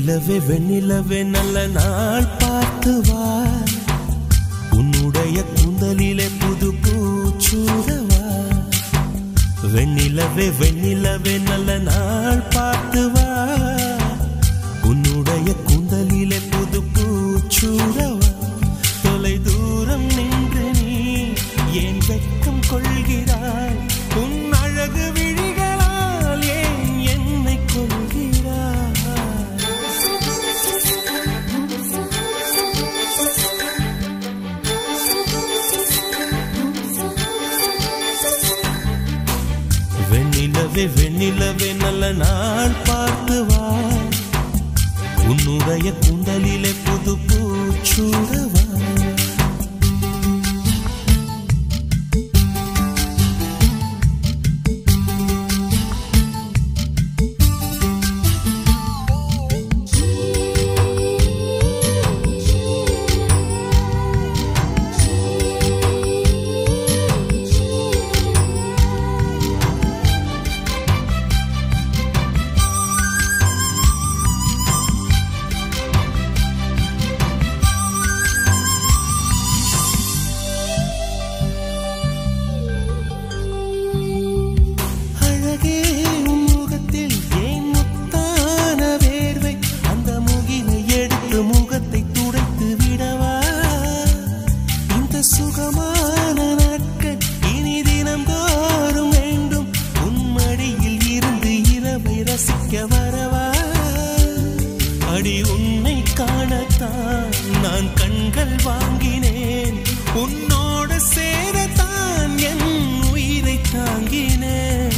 வெண்ணிலவே வெண்ணிலவே நல்ல நாள் பார்த்து வா உன்னுடைய கூந்தலிலே புது பூச்சூடவா வெண்ணிலவே வெண்ணிலவே நல்ல நாள் பார்த்து வா உன்னுடைய கூந்தலிலே புது பூச்சூடவா தொலை தூரம் நின்று நீ ஏன் வெட்கம் கொள்கிறாய் உன் அழகு விழிகளால் ஏன் என்னை கொள்கிறாய் வெண்ணிலவே வெண்ணிலவே நல்ல நாள் பார்த்து வா உன்னுடைய குண்டலிலே புது பூச்சூடவா அழகே உன் முகத்தில் ஏன் முத்தான வேர்வை அந்த முகிலை எடுத்து முகத்தை துடைத்து விடவா இந்த சுகமான நாட்கள் இனி தினம்தோறும் வேண்டும் உன் மடியில் இருந்து இரவை ரசிக்க வரவா அடி உன்னை காணத்தான் நான் கண்கள் வாங்கினேன் உன்னோடு சேரத்தான் என் உயிரை தாங்கினேன்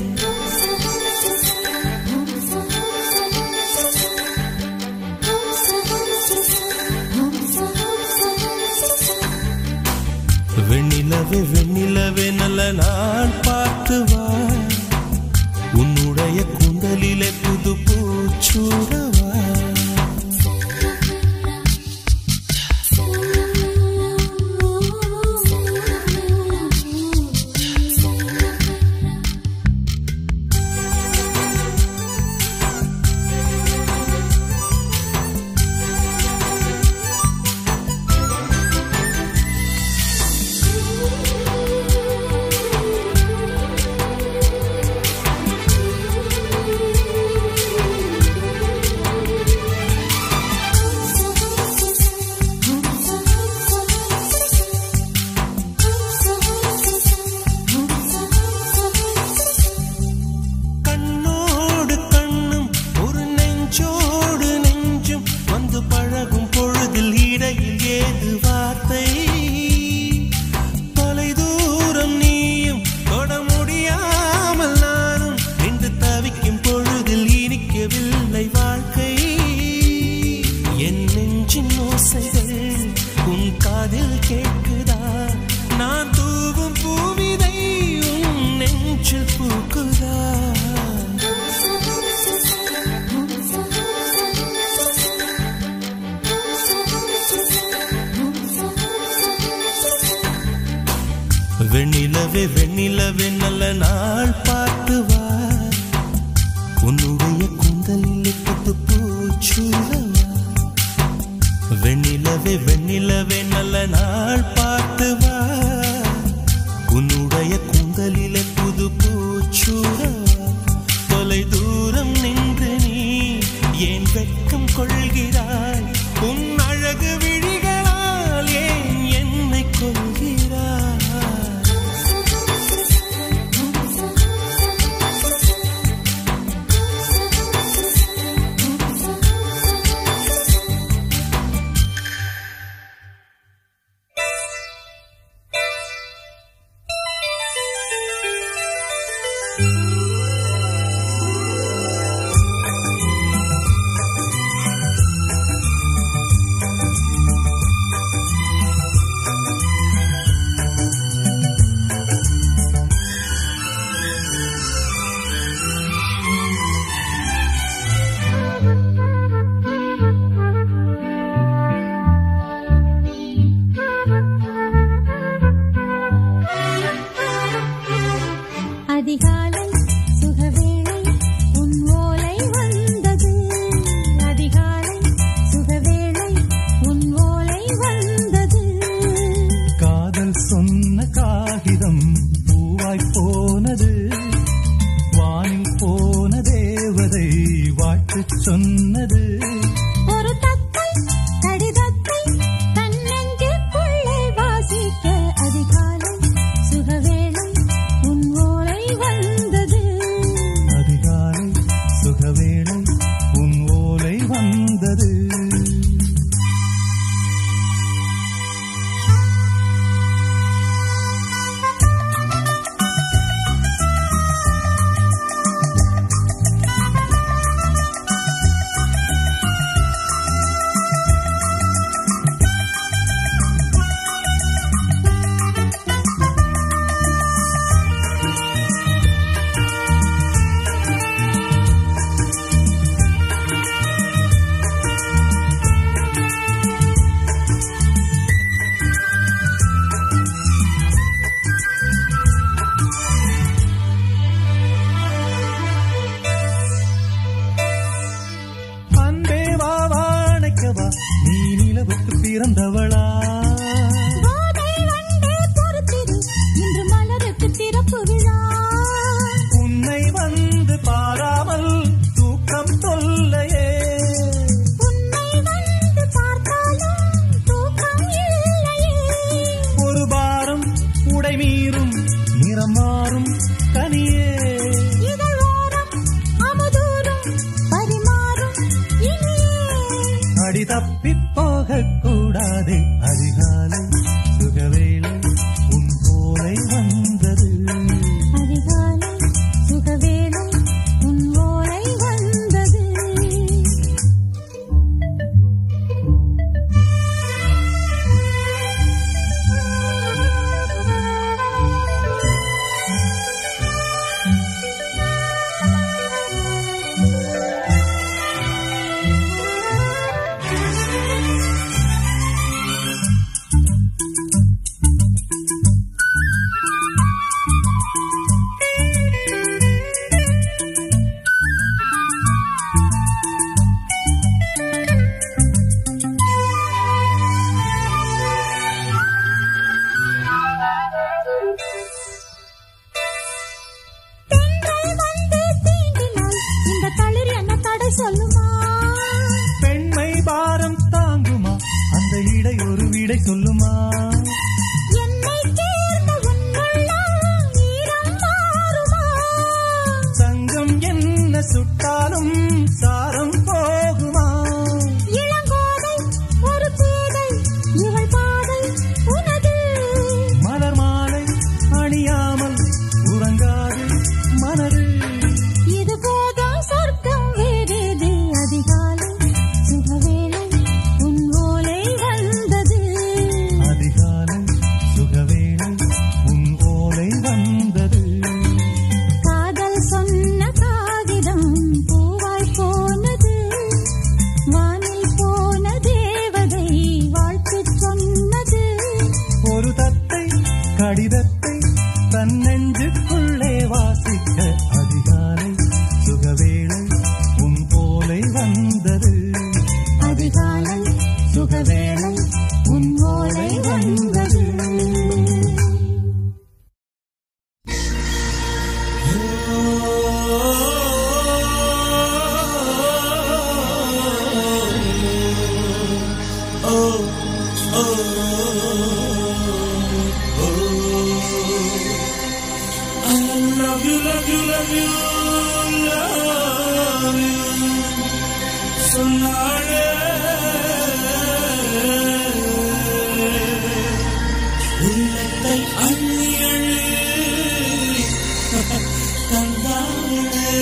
வெண்ணிலவே வெண்ணிலவே நல்ல நாள் பார்த்து வா உன்னுடைய குண்டலிலே புது பூச்சூடவா கண்ணோடு கண்ணும் ஒரு நெஞ்சோடு நெஞ்சும் வந்து பழகும் பொழுதில் இடையில் ஏது வார்த்தை தொலை தூரம் நீயும் தொட முடியாமல் நானும் நின்று தவிக்கும் பொழுதில் இனிக்கவில்லை வாழ்க்கை என் நெஞ்சின் ஓசைகள் உன் காதில் கேட்குதா நான் தூவும் பூவிதை உன் நெஞ்சில் பூக்குதா வெண்ணிலவே வெண்ணிலவே நல்ல நாள் பார்த்து வா உன்னுடைய குந்தலில் புத்து பூச்சூடவா வெண்ணிலவே வெண்ணிலவே நல்ல நாள் பார்த்து வா உன்னுடைய குந்தலிலே புது பூச்சூடவா தொலை தூரம் நின்று நீ ஏன் வெட்கம் கொள்கிறாய் உன் அழகு விழிகளால் ஏன் என்னை கொள்கிறாய் பிறந்தவளா போதை வண்டே பொறுத்திரு இன்று மலருக்கு திறப்பு விழா உன்னை வந்து பாராமல் தூக்கம் தொல்லையே உன்னை வந்து பார்த்தாலும் தூக்கம் இல்லையே ஒரு பாரம் உடை மீறும் நிறம் மாறும் தனியே இதழ் ஓரம் அமுதூரும் பரிமாறும் இனியே அடி தப்பி போகக் கூடாது அதிகாலை சுகவேளை உன் போலை வந்தது அதிகாலை சுகவேளை உன் ஓலை வந்தது பெண்கள் வந்து தீண்டினால் இந்த தளிர் என்ன தடை சொல்லுமா பெண்மை பாரம் தாங்குமா அந்த இடை ஒரு விடை சொல்லுமா என்னை சேர்ந்த உன்னுள்ளம் ஈரம் மாறுமா சங்கம் என்ன சுட்டாலும் சாரம் போகுமா இளங்கோதை ஒரு பேதை இவள் பாதை உனது மலர் மாலை அணியாமல் உறங்காது மனது இது போதும் சொர்க்கம் வேறேது அதிகாலை சுகவேளை உன் ஓலை வந்தது அதிகாலை சுகவேளை உன் ஓலை வந்தது காதல் சொன்ன காகிதம் பூவாய் போனது வானில் போன தேவதை வாழ்த்து சொன்னது ஒரு தத்தை கடிதத்தை தன் நெஞ்சுக்குள்ளே வாசிக்க அதிகாலை சுகவேளை உன் ஓலை வந்தது அதிகாலை சுகவேளை உன் ஓலை வந்தது love you, love you, love you, love you. சொன்னாளே உள்ளத்தை அள்ளி அள்ளி தந்தாளே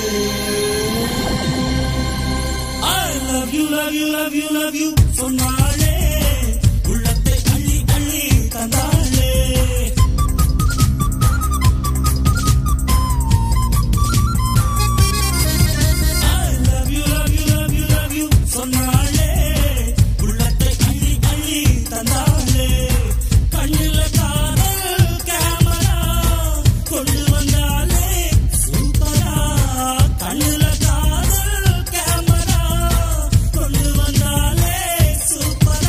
I love you, love you, love you, love you சொன்னாளே உள்ளத்தை அள்ளி அள்ளி தந்தாளே I love you, love you, love you, love you சொன்னாளே உள்ளத்தை அள்ளி அள்ளி தந்தாளே கண்ணில காதல் கேமரா கொண்டு வந்தாளே சூப்பரா கண்ணில காதல் கேமரா கொண்டு வந்தாளே சூப்பரா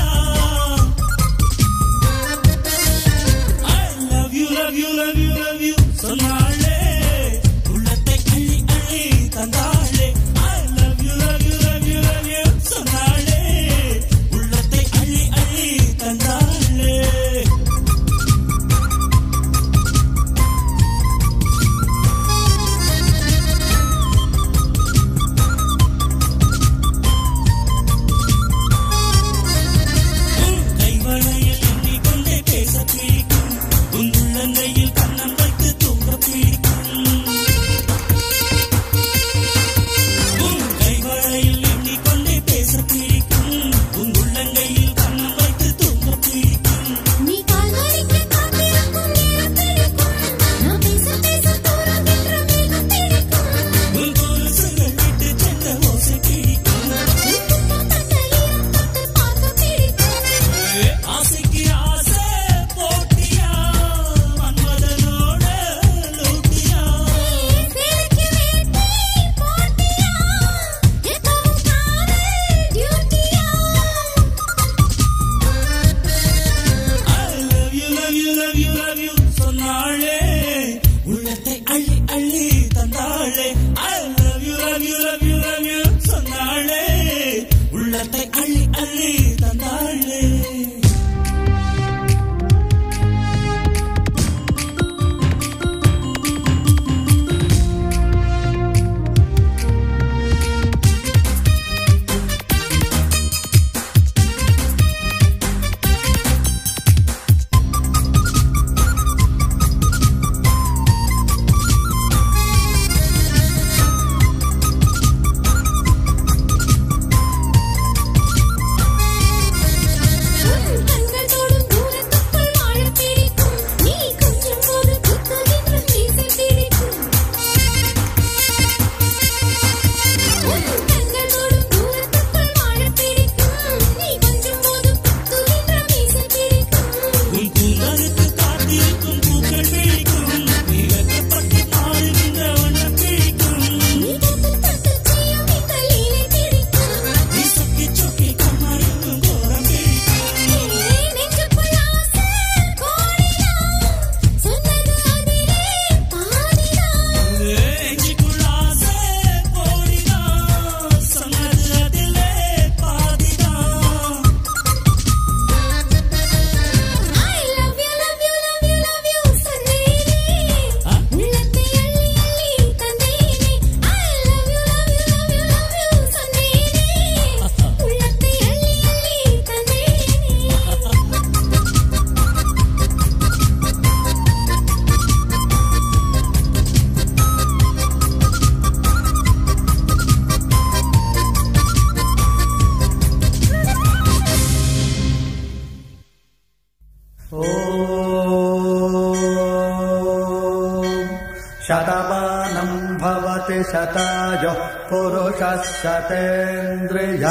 प्रतिशतायुः पुरुषः शतेन्द्रिय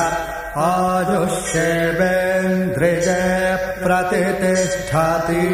आयुष्येवेन्द्रिये प्रतितिष्ठति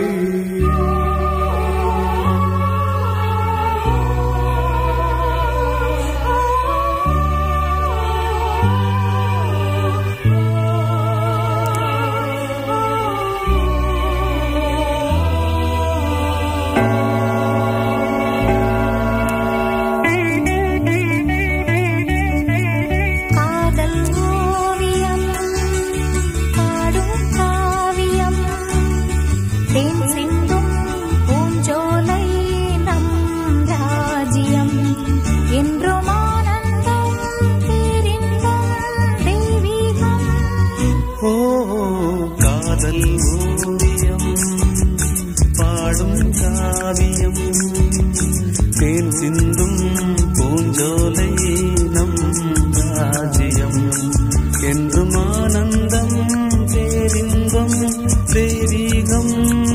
காதல் ஓவியம் பாடும் காவியம் தேன் சிந்தும் பூஞ்சோலை நம் ராஜ்யம் என்றும் ஆனந்தம் பேரின்பம் தெய்வீகம் ஓ காதல் ஓவியம் பாடும் காவியம் தேன் சிந்தும் பூஞ்சோலை நம் ராஜ்யம் என்றும் ஆனந்தம் பேரின்பம் தெய்வீகம்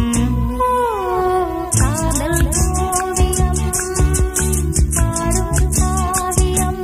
காதல் ஓவியம் பாடும் காவியம்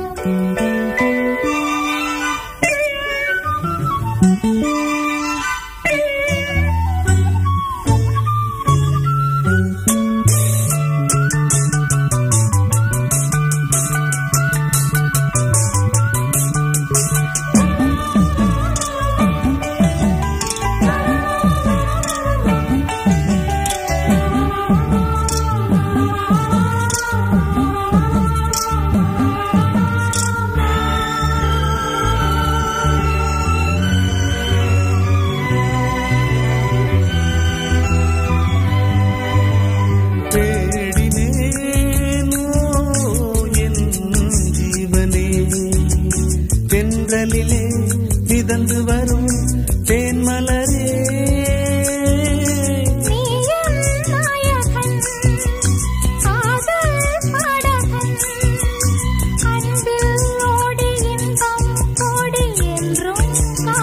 தேடினேனோ என் ஜீவனே தென்றலிலே மிதந்து வரும் தேன்மலரே நீயும் நாயகன் காதல் பாடகன் அன்பில் ஓடி இன்பம் கோடி என்றும்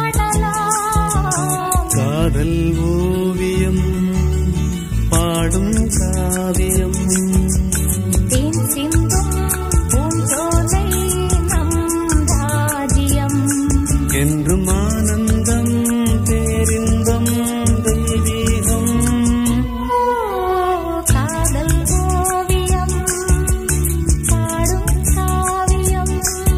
காணலாம் காதல் ஓவியம் பாடும் காவியம் தேன் சிந்தும் பூஞ்சோலை நம் ராஜ்யம் என்றும் ஆனந்தம் பேரின்பம் தெய்வீகம் ஓ காதல் ஓவியம் பாடும் காவியம்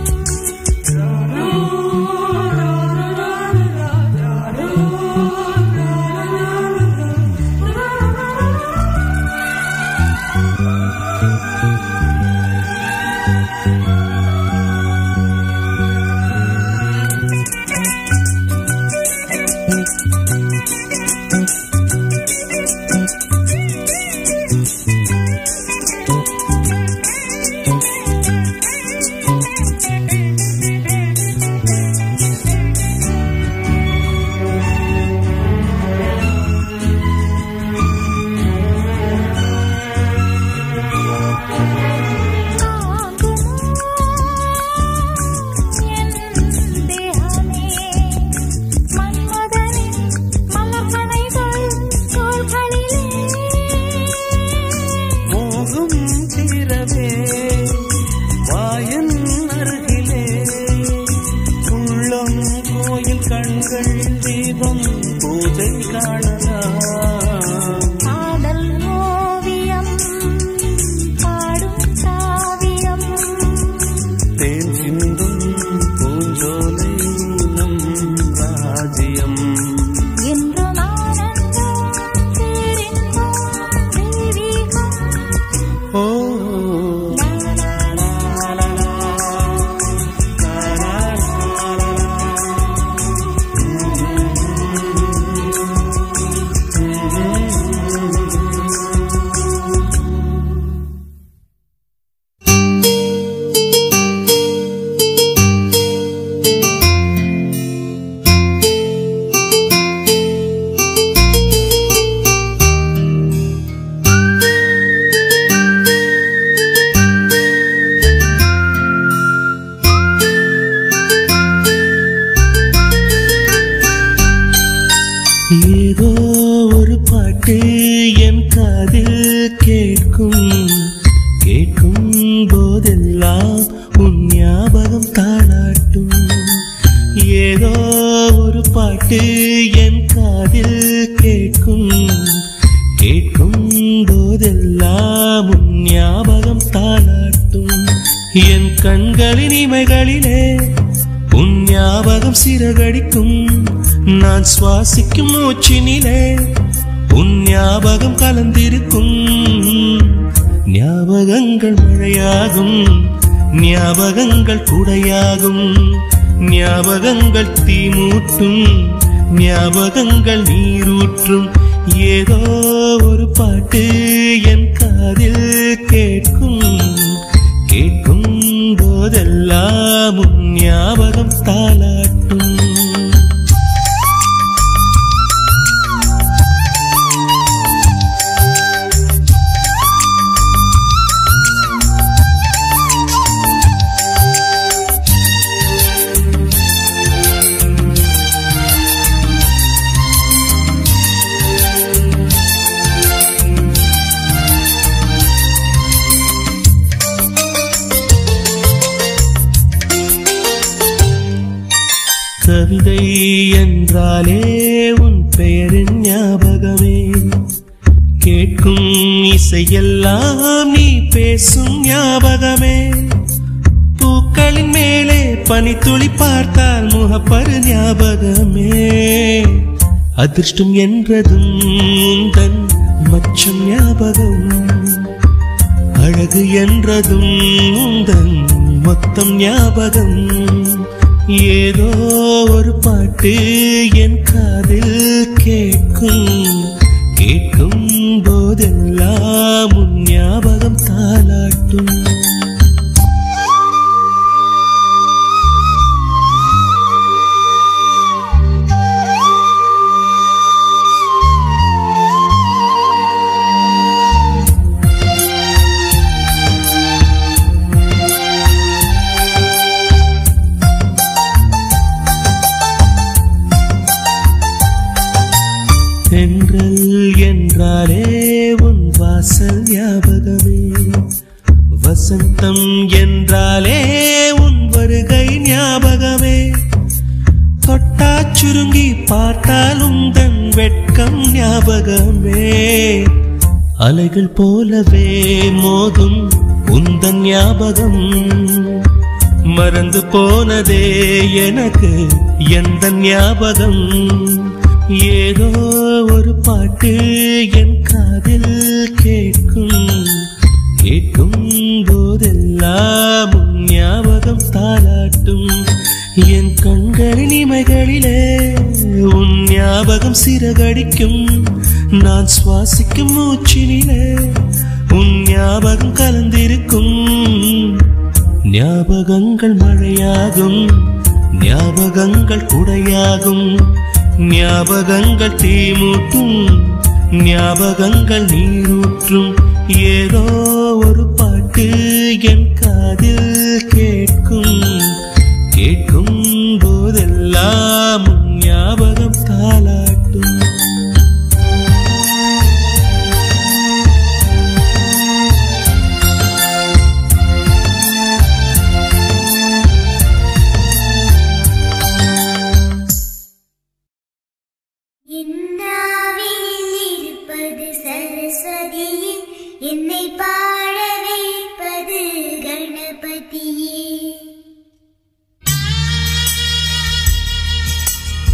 மோகம் தீரவே வாயன் அருகிலே உள்ளம் கோயில் கண்கள் தீபம் பூஜை காணலாம் தேன் சிந்தும் பூஞ்சோலை நம் ராஜ்யம் ஓ ஏதோ ஒரு பாட்டு என் காதில் கேட்கும் கேட்கும் போதெல்லாம் ஒரு பாட்டு என் காதில் கேட்கும் கேட்கும் போதெல்லாம் உன் ஞாபகம் தாளாட்டும் என் கண்களின் இமைகளிலே உன் ஞாபகம் சிறகடிக்கும் நான் சுவாசிக்கும் மூச்சினிலே உன் ஞாபகம் கலந்திருக்கும் ஞாபகங்கள் மழையாகும் ஞாபகங்கள் குடையாகும் ஞாபகங்கள் தீமூட்டும் ஞாபகங்கள் நீரூற்றும் ஏதோ ஒரு பாட்டு என் காதில் கேட்கும் கேட்கும் போதெல்லாம் உன் ஞாபகம் தாளாட்டும் கவிதை என்றாலே உன் பெயரின் ஞாபகமே கேட்கும் இசையெல்லாம் நீ பேசும் ஞாபகமே பூக்களின் மேலே பனித்துளி பார்த்தால் முகப்பரு ஞாபகமே அதிர்ஷ்டம் என்றதும் உந்தன் மச்சம் ஞாபகம் அழகு என்றதும் உந்தன் மொத்தம் ஞாபகம் ஏதோ ஒரு பாட்டு என் காதில் கேட்கும் கேட்கும் போதெல்லாம் உன் ஞாபகம் தாளாட்டும் தென்றல் என்றாலே உன் வாசல் ஞாபகமே வசந்தம் என்றாலே உன் வருகை ஞாபகமே தொட்டா சுருங்கி பார்த்தால் உந்தன் வெட்கம் ஞாபகமே அலைகள் போலவே மோதும் உந்தன் ஞாபகம் மறந்து போனதே எனக்கு எந்த ஞாபகம் ஏதோ ஒரு பாட்டு என் காதில் கேட்கும் கேட்கும் போதெல்லாம் உன் ஞாபகம் தாளாட்டும் என் கண்களின் இமைகளிலே உன் ஞாபகம் சிறகடிக்கும் நான் சுவாசிக்கும் மூச்சினிலே உன் ஞாபகம் கலந்திருக்கும் ஞாபகங்கள் மழையாகும் ஞாபகங்கள் குடையாகும் ஞாபகங்கள் தீமூட்டும் ஞாபகங்கள் நீரூற்றும் ஏதோ ஒரு பாட்டு என் காதில் கேட்கும் கேட்கும் போதெல்லாம் உன் ஞாபகம் தாளாட்டும் என்னாவில் இருப்பது சரஸ்வதியே என்னை பாட வைப்பது கணபதியே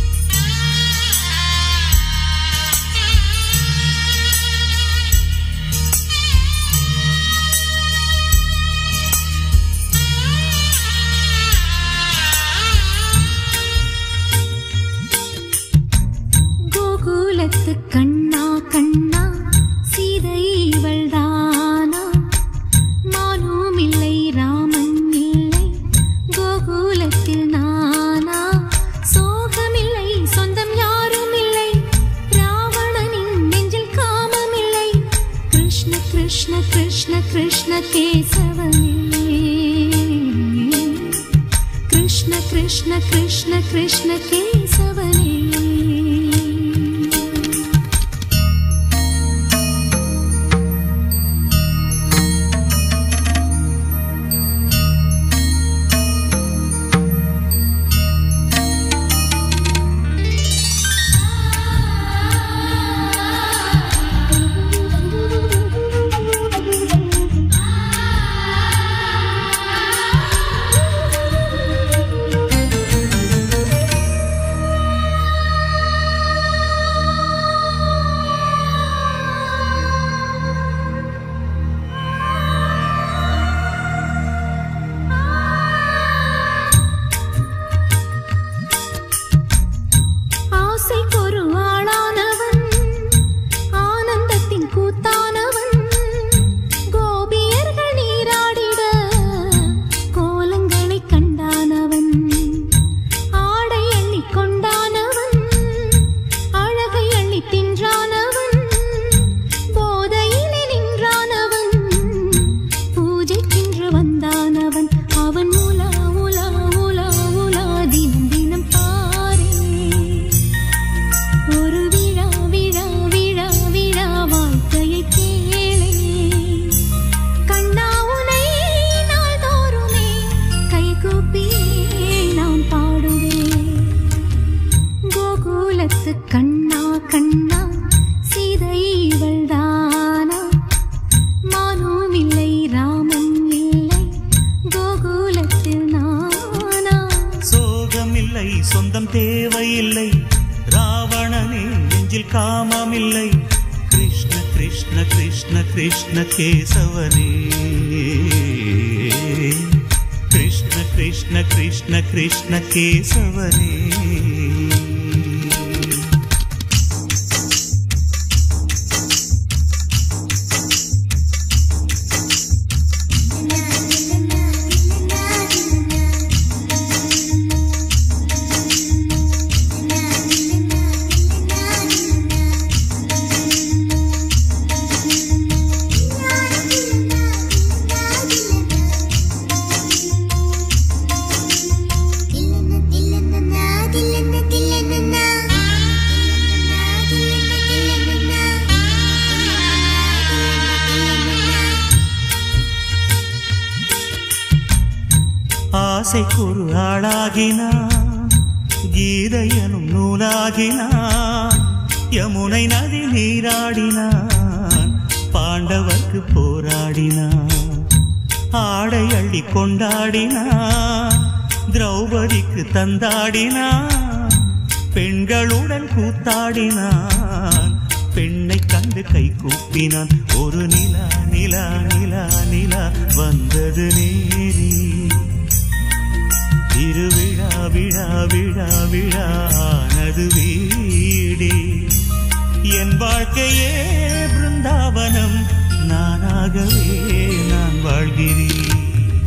கிருஷ்ண கேசவனே கிருஷ்ண கிருஷ்ண கிருஷ்ண கிருஷ்ண கேசவனே ஆசைக்கொரு ஆளாகினான் கீதையனும் நூலாகினான் யமுனை நதி நீராடினான் பாண்டவர்க்கு போராடினான் ஆடை அள்ளி கொண்டாடினான் திரௌபதிக்கு தந்தாடினான் பெண்களுடன் கூத்தாடினான் பெண்ணை கண்டு கை கூப்பினான் ஒரு நிலா நிலா நிலா நிலா வந்தது நேரி திருவிழா விழா விழா விழானது வீடே என் வாழ்க்கையே பிருந்தாவனம் நானாகவே நான் வாழ்கிறேன்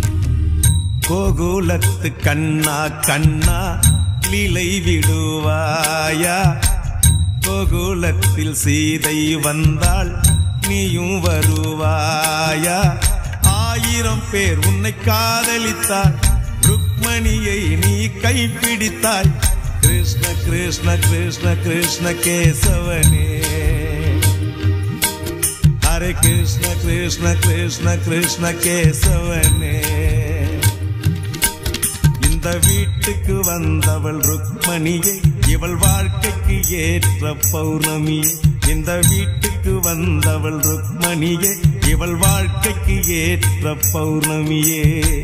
கோகுலத்து கண்ணா கண்ணா லீலை விடுவாயா கோகுலத்தில் சீதை வந்தாள் நீயும் வருவாயா ஆயிரம் பேர் உன்னை காதலித்தார் ருக்மணியை நீ கைப்பிடித்தாய் கிருஷ்ண கிருஷ்ண கிருஷ்ண கிருஷ்ண கேசவனே ஹரே கிருஷ்ண கிருஷ்ண கிருஷ்ண கிருஷ்ண கேசவனே இந்த வீட்டுக்கு வந்தவள் ருக்மணியே இவள் வாழ்க்கைக்கு ஏற்ற பௌர்ணமியே இந்த வீட்டுக்கு வந்தவள் ருக்மணியே இவள் வாழ்க்கைக்கு ஏற்ற பௌர்ணமியே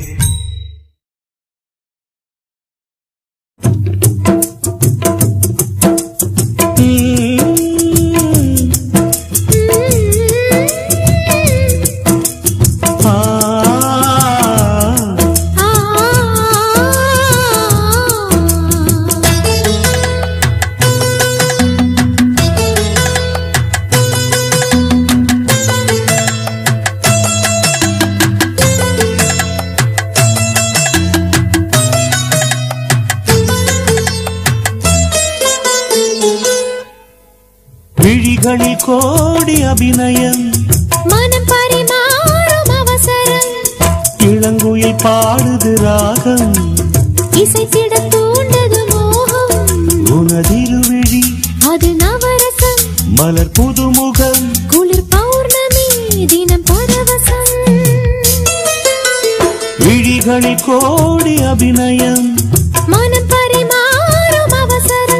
விழிகளில் கோடி அபிநயம் மனம் பரிமாறும் அவசரம் இளங்குயில் பாடுது ராகம் இசைத்திட தூண்டது மோகம் உனதிருவிழி அது நவரசம் மலர் புதுமுகம் குளிர் பௌர்ணமி தினம் பரவசம் விழிகளில் கோடி அபிநயம் மனம் பரிமாறும் அவசரம்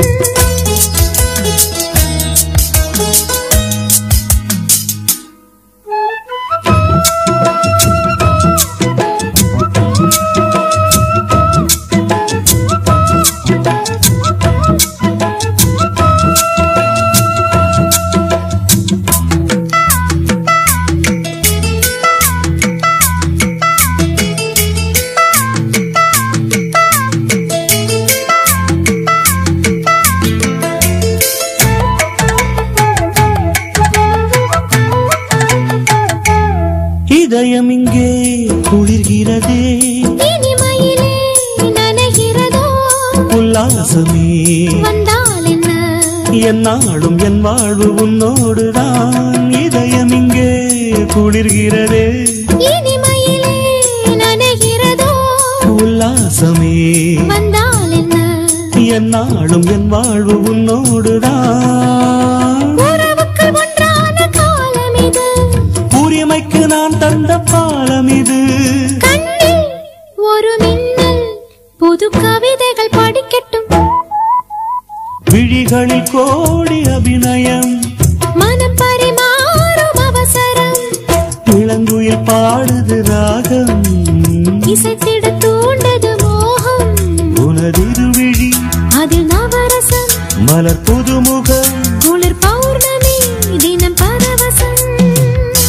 இதயம் இங்கே குளிர்கிறதே இனிமையிலே நனைகிறதோ உல்லாசமே வந்தால் என்ன என்னாலும் என் வாழ்வு உன்னோடுதான் இதயம் இங்கே குளிர்கிறதே இனிமையிலே நனைகிறதோ உல்லாசமே வந்தால் என்ன என்னாலும் என் வாழ்வு உன்னோடுதான் உறவுக்கு ஒன்றான காலம் இது உரிமைக்கு நான் தந்த பாலம் இது கண்ணில் ஒரு மின்னல் புது கவிதைகள் படிக்கட்டும் விழிகளில் கோடி அபிநயம் மனம் பரிமாறும் அவசரம் இளங்குயில் பாடுது ராகம் இசைத்திட தூண்டது மோகம் உனதிருவிழி அதில் நவரசம் மலர் புதுமுகம் குளிர் பௌர்ணமி தினம் பரவசம்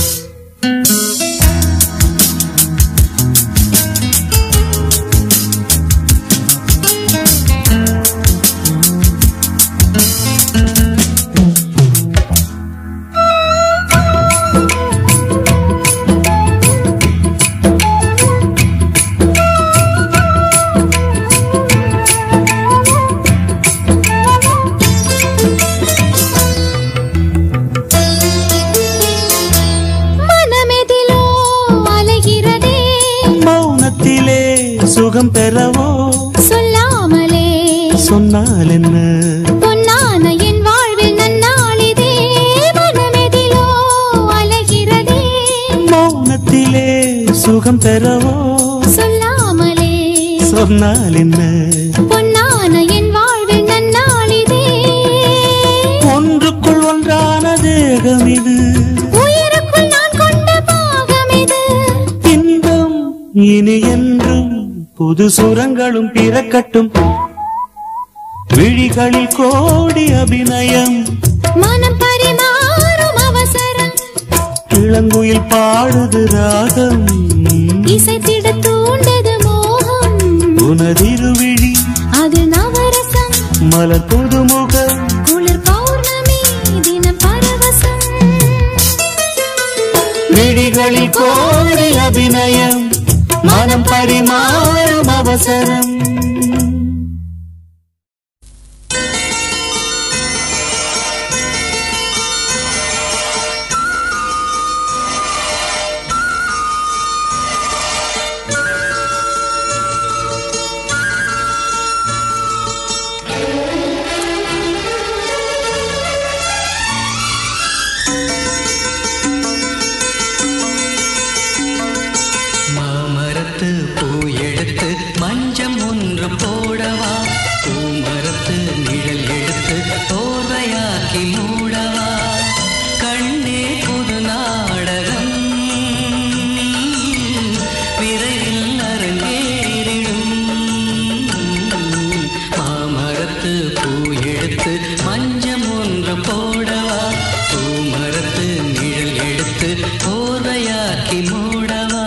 சுகம் பெறவோ சொல்லாமலே சொன்னால் என்ன பொன்னான என் வாழ்வில் நன்னாளிதே மனமெதிலோ அலைகிறதே மௌனத்திலே சுகம் பெறவோ சொல்லாமலே சொன்னால் என்ன பொன்னான என் வாழ்வில் நன்னாளிதே ஒன்றுக்குள் ஒன்றான தேகம் இது உயிருக்குள் நான் கொண்ட பாகம் இது இன்பம் இனி என்றும் புது சுரங்களும் பிறக்கட்டும் விழிகளில் கோடி அபிநயம் மனம் பரிமாறும் அவசரம் இளங்குயில் பாடுது ராகம் இசைத்திட தூண்டது மோகம் உனதிருவிழி அது நவரசம் மலர் புதுமுகம் குளிர் பௌர்ணமி தினம் பரவசம் விழிகளில் கோடி அபிநயம் மனம் பரிமாறும் அவசரம் மாமரத்து பூ எடுத்து மஞ்சம் ஒன்று போடவா பூமரத்து நிழல் எடுத்து தோர்வையாக்கி மூடவா கண்ணே புது நாடகம் விரைவில் அரங்கேறிடும் மாமரத்து பூ எடுத்து மஞ்சம் ஒன்று போடவா பூமரத்து நிழல் எடுத்து போர்வையாக்கி மூடவா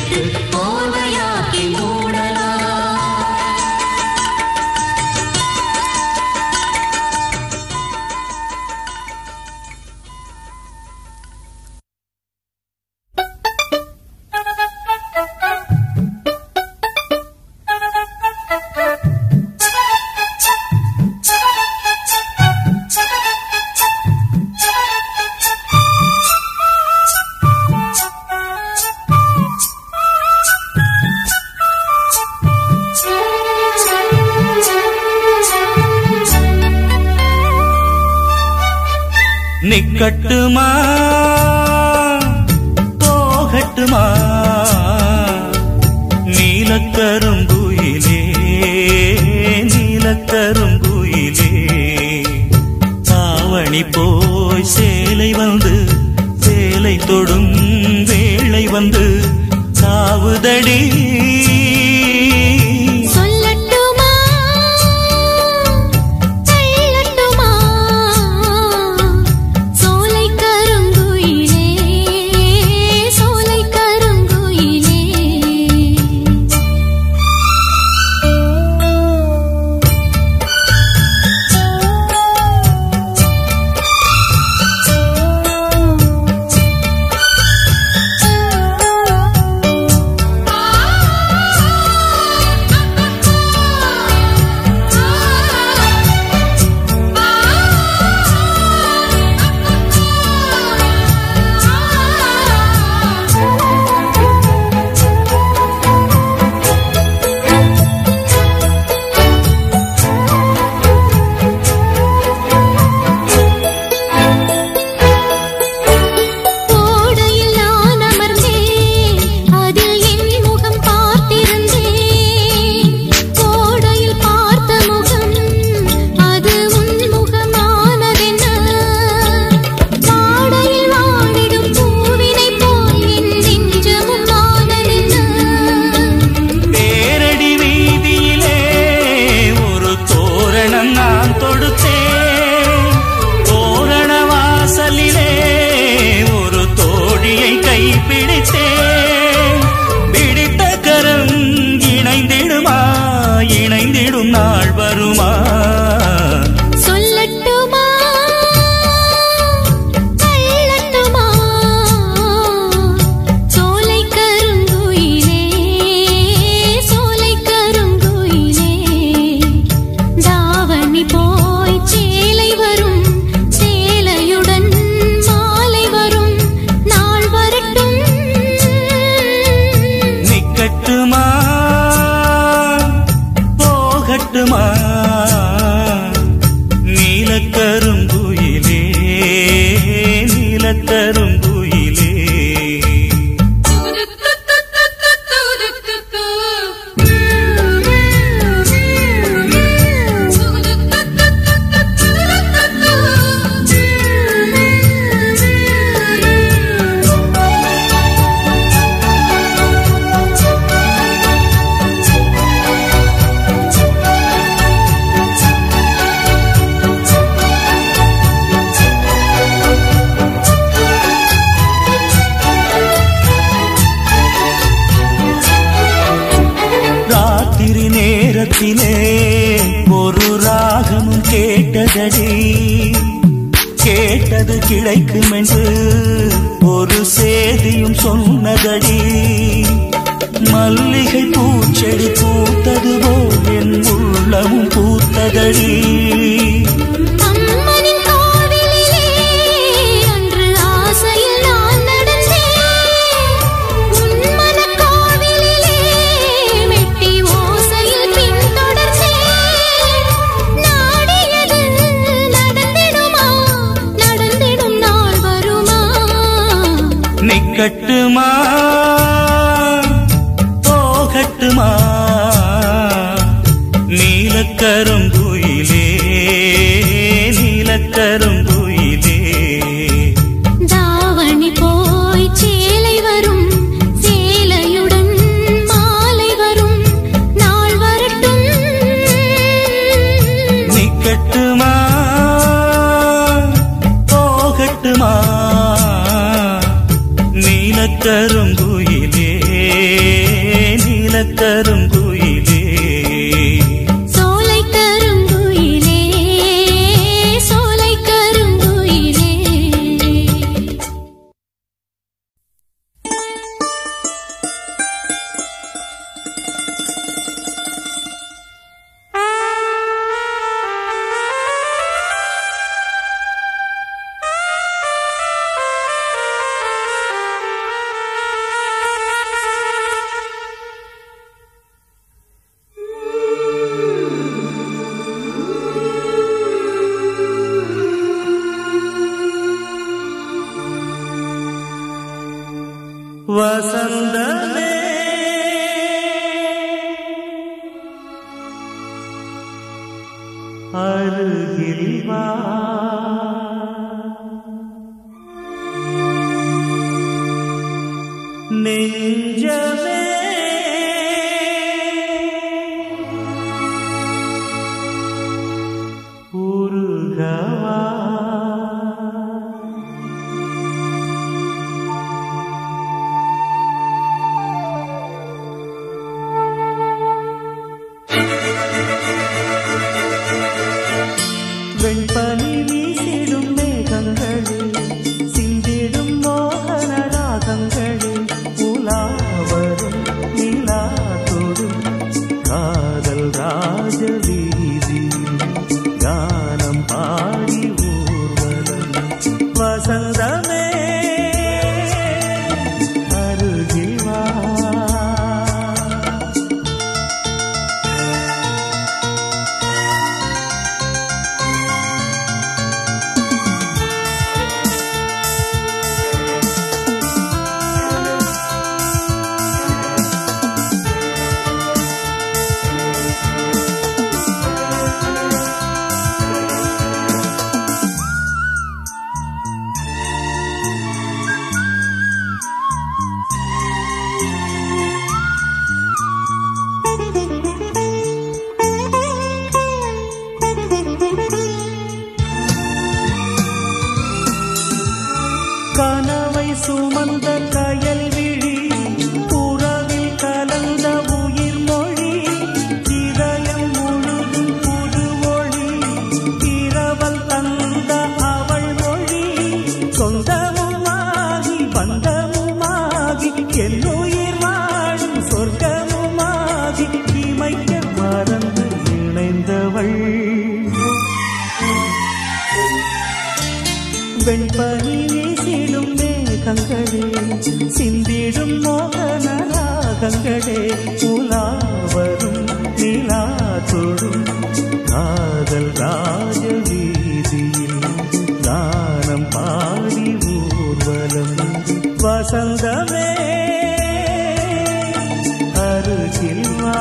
எடுத்து போதையாக்கி மூடலாம் நிக்கட்டுமா போகட்டுமா நீலக்கருங்குயிலே நீலக்கருங்குயிலே தாவணி போய் சேலை வந்து சேலை தொடும் வேளை வந்து சாவுதடி சொல்லட்டுமா சொல்லட்டுமா சோலை கருங்குயிலே சோலை கருங்குயிலே கோடையில் நான் அமர்ந்தேன் அதில் என் முகம் பார்த்திருந்தேன் கோடையில் பார்த்த முகம் அது உன் முகமானதென்ன வாடையில் வாடிடும் பூவினை போல் என் நெஞ்சமும் ஆனதென்ன தேரடி வீதியிலே ஒரு தோரணம் நான் தொடுத்தேன் தோரண வாசலிலே ஒரு தோழியை கைப்பிடித்தேன் பிடித்த கரம் இணைந்திடுமா இணைந்திடும் நாள் வருமா சொல்லட்டுமா சொல்லட்டுமா சோலை கருங்குயிலே சோலை கருங்குயிலே தாவணி போய் சேலை வரும் சேலையுடன் மாலை வரும் நாள் வரட்டும் நிக்கட்டுமா போகட்டுமா நீலக்கருங்குயிலே நீலக்கருங்குயிலே ராத்திரி நேரத்திலே ஒரு ராகமும் கேட்டதடி கேட்டது கிடைக்கும் என்று ஒரு சேதியும் சொன்னதடி மல்லிகை பூச்செடி பூத்தது போல் என் உள்ளமும் பூத்ததடி அம்மனின் கோவிலிலே அன்று ஆசையில் நான் நடந்தேன் உன் மனக் கோவிலிலே மெட்டி ஓசையில் பின்தொடர்ந்தேன் நாடியது நடந்திடுமா நடந்திடும் நாள் வருமா நிக்கட்டுமா போகட்டுமா நீலக்கருங்குயிலே நீலக்கருங்குயிலே தாவணி போய் சேலை வரும் சேலையுடன் மாலை வரும் நாள் வரட்டும் நிக்கட்டுமா போகட்டுமா நீலக்கருங்குயிலே கருங்குயிலே சோலை கருங்குயிலே சோலை கருங்குயிலே வசந்தமே அருகில் வா நெஞ்சமே உருகவா வெண்பனி வீசிடும் மேகங்களே சிந்திடும் மோகன ராகங்களே உலாவரும் நிலா தொடும் காதல் ராஜ வீதி கானம் பாடி ஊர்வலம் வசந்தமே அருகில் வா கனவை சுமந்த கயல் விழி புறவில் கலந்த உயிர் மொழி இதயம் முழுதும் புது ஒளி இரவல் தந்த அவள் மொழி சொந்தமுமாகி பந்தமுமாகி என்னுயிர் வாழும் சொர்க்கமுமாகி இமைக்க மறந்து இணைந்தவள் வெண்பனி வீசிடும் மேகங்களே சிந்திடும் மோகன ராகங்களே உலாவரும் நிலா தொடும் காதல் ராஜ வீதியில் கானம் பாடி ஊர்வலம் வசந்தமே அருகில் வா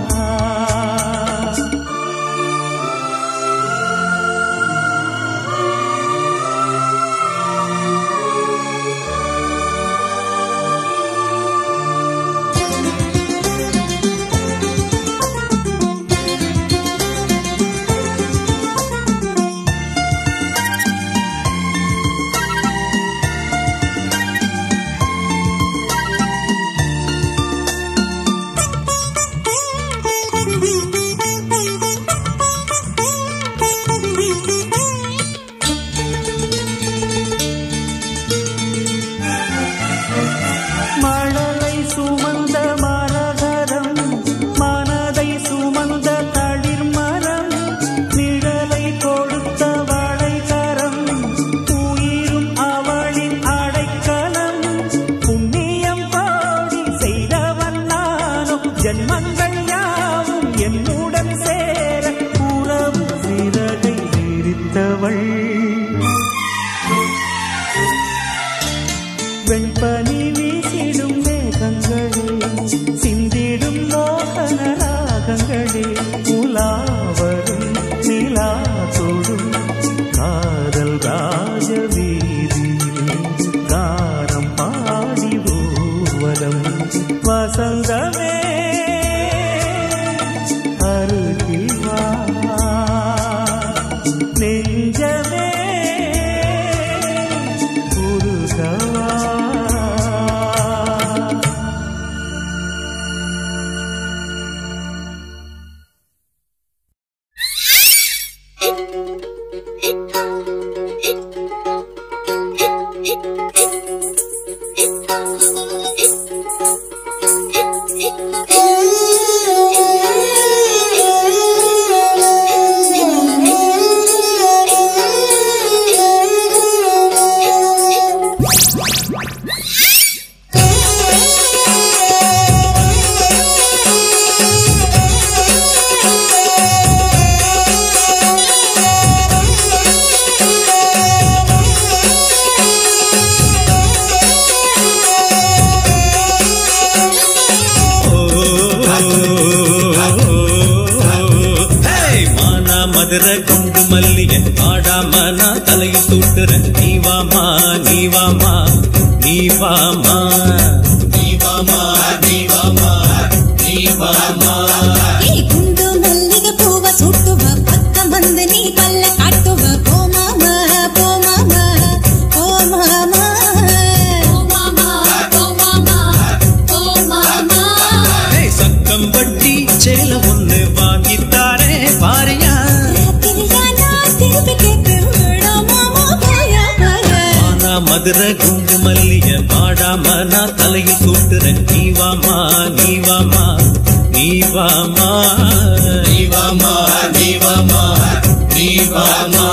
மழலை சுமந்த மரகரம் மனதை சுமந்த தளிர் மரம் நிழலை கொடுத்த வளைகரம் உயிரும் அவளின் அடைக்கலம் புண்ணியம் பாடி செய்தவன் நானும் ஜென்மங்கள் யாவும் என்னுடன் சேர உறவு சிறகை விரித்தவள் வெண்பனி வீசிடும் மேகங்களே சிந்திடும் மோகன ராகங்களே உலாவரும் நிலா தொடும் காதல் ராஜ வீதியில் கானம் பாடி ஊர்வலம் வசந்தமே அருகில் வா நெஞ்சமே உருகவா மதுரை குண்டு மல்லிய ஆடாம நான் தலையில் சூட்டுறேன் நீ வாமா நீ வாமா நீ வாமா நீ வாமா நீ வாமா நீ வாமா ஏய் குண்டு மல்லிகை பூவ சுட்டுவ பக்கம் வந்து நீ பல்ல காட்டுவ போமாமா போமாமா போமாமா போமாமா போமாமா போமாமா ஏய், சக்கம் வட்டி சேல ஒண்ணு வாங்கித்தாரே பாரியா ராத்திரியானா திருப்பி கேட்டு விடாமாமா பாயா பாயா ஆனா மதுரை குண்டு மல்லிய பாடாம நான் தலையில் சூட்டுறேன் நீ வாமா நீ வாமா நீ வாமா நீ வாமா நீ வாமா நீ வாமா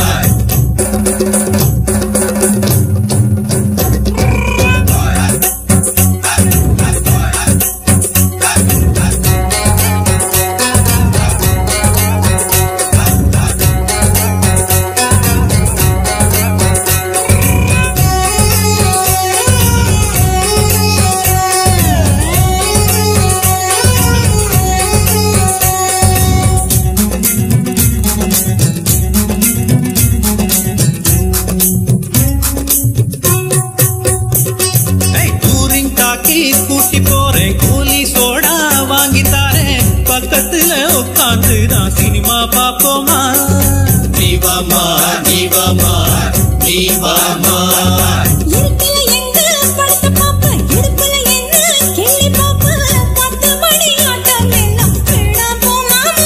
ஏய், டூரிங் டாக்கி கூட்டி போறேன் கூலி சோடா வாங்கி தாரேன் பக்கத்துல உட்காந்து நான் சினிமா பாப்போமா நீ வாமா நீ வாமா நீ வாமா இருட்டுல எங்க படுத்த பாப்ப இடுப்புல என்ன கிள்ளி பாப்ப பத்து மணி ஆட்டம் எல்லாம் வேணாம் போமாமா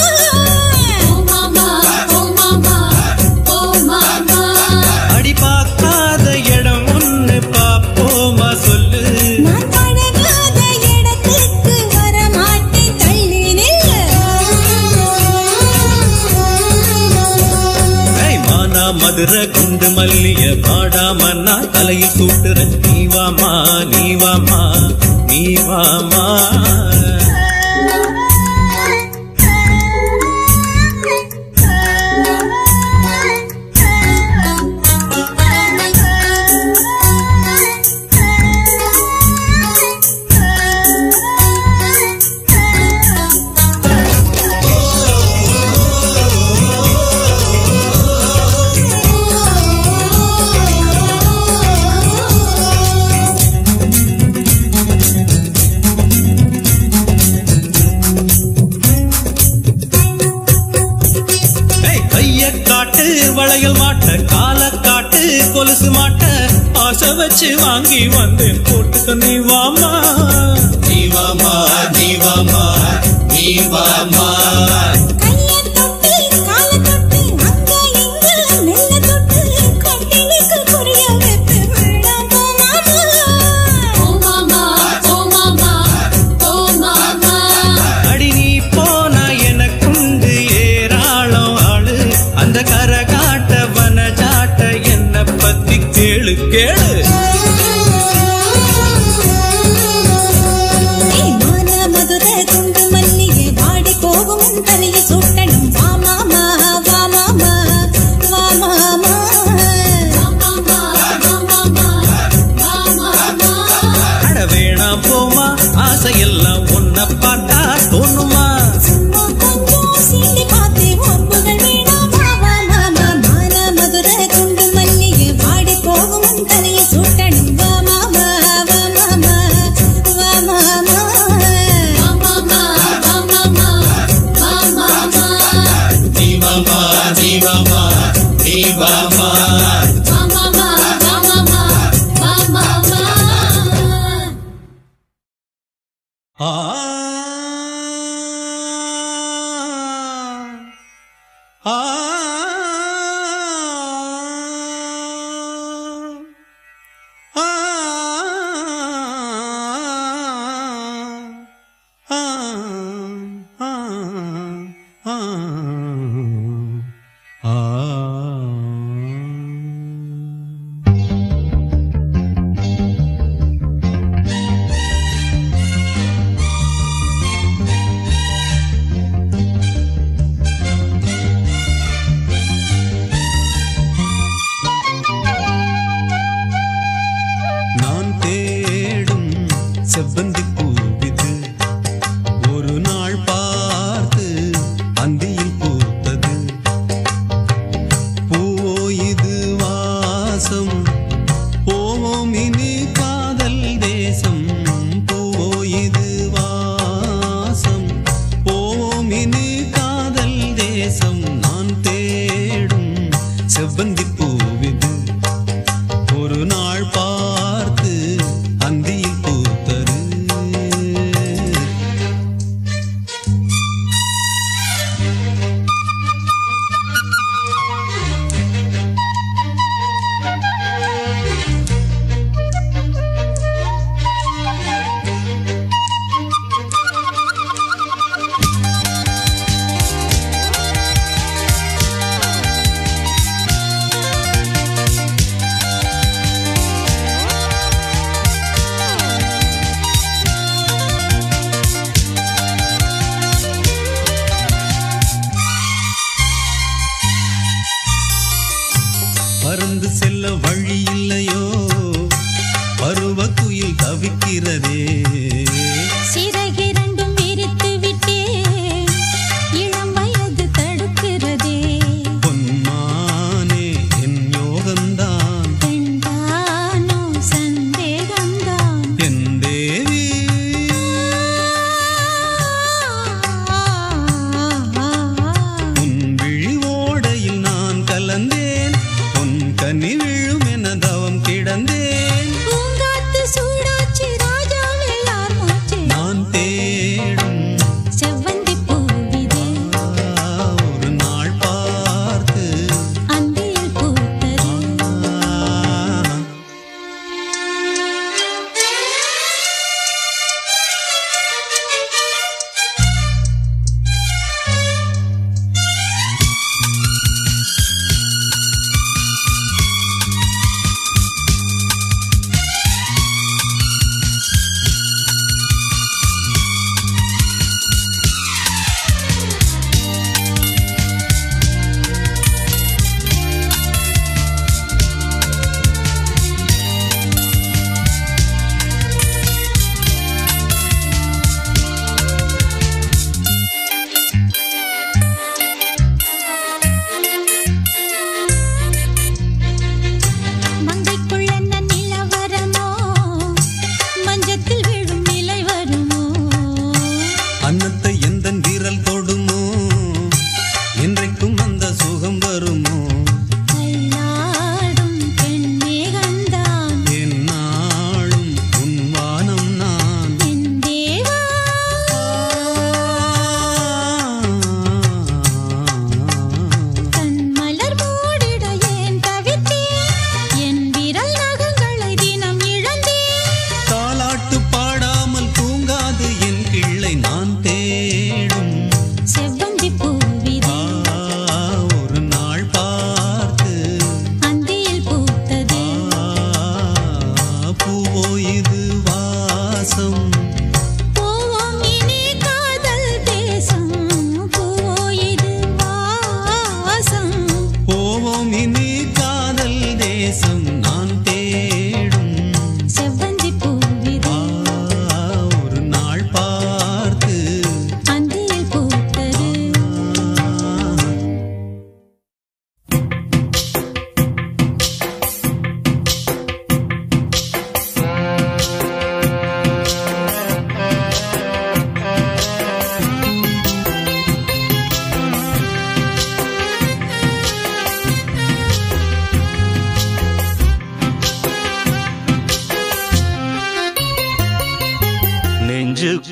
போமாமா போமாமா போமாமா அடி பார்க்காத இடம் ஒண்ணு பாப்போமா சொல்லு நான் பழகாத இடத்துக்கு வர மாட்டேன் தள்ளி நில்லு ஏய், மானா மதுரை குண்டு மல்லிய பாடாம நான் தலையில் சூட்டுறேன் நீ வாமா நீ வாமா நீ வாமா ஏய், கைய காட்டு வளையல் மாட்ட கால காட்டு கொலுசு மாட்ட ஆசை வச்சு வாங்கி வந்து போட்டுக்க நீ வாமா நீ வாமா நீ வாமா நீ வாமா கைய தொட்டு கால தொட்டு அங்க இங்க மெல்ல தொட்டு கட்டிலுக்கு புரிய வைத்து வேண்டாம் போமாமா போமாமா போமாமா அடி நீ போனா எனக்குண்டு ஏராளம் ஆளு அந்த கரை காட்ட வன சாட்ட என்ன பத்தி கேளு கேளு ஏய் மான மதுரை குண்டு மல்லிகை வாடி போகும் உன் தலையை சுட்டணும் வா மாமா வா மாமா வா மாமா அட வேணாம் போமா ஆசையெல்லாம் உன்னை பார்த்தா தோணுமா சும்மா கொஞ்சம் சீண்டி பார்த்தே ஒப்புகள் வேணாம் வா வா மாமா மான மதுரை குண்டு மல்லிகை வாடி போகும் உன் தலையை சுட்டணும் வா மாமா வா மாமா வா மாமா வா மாமா வா மாமா வா மாமா நீ வாமா நீ வாமா நீ வாமா வா மாமா வா மாமா வா மாமா ஆ ஆ ஆ ஆ ஆ ஆ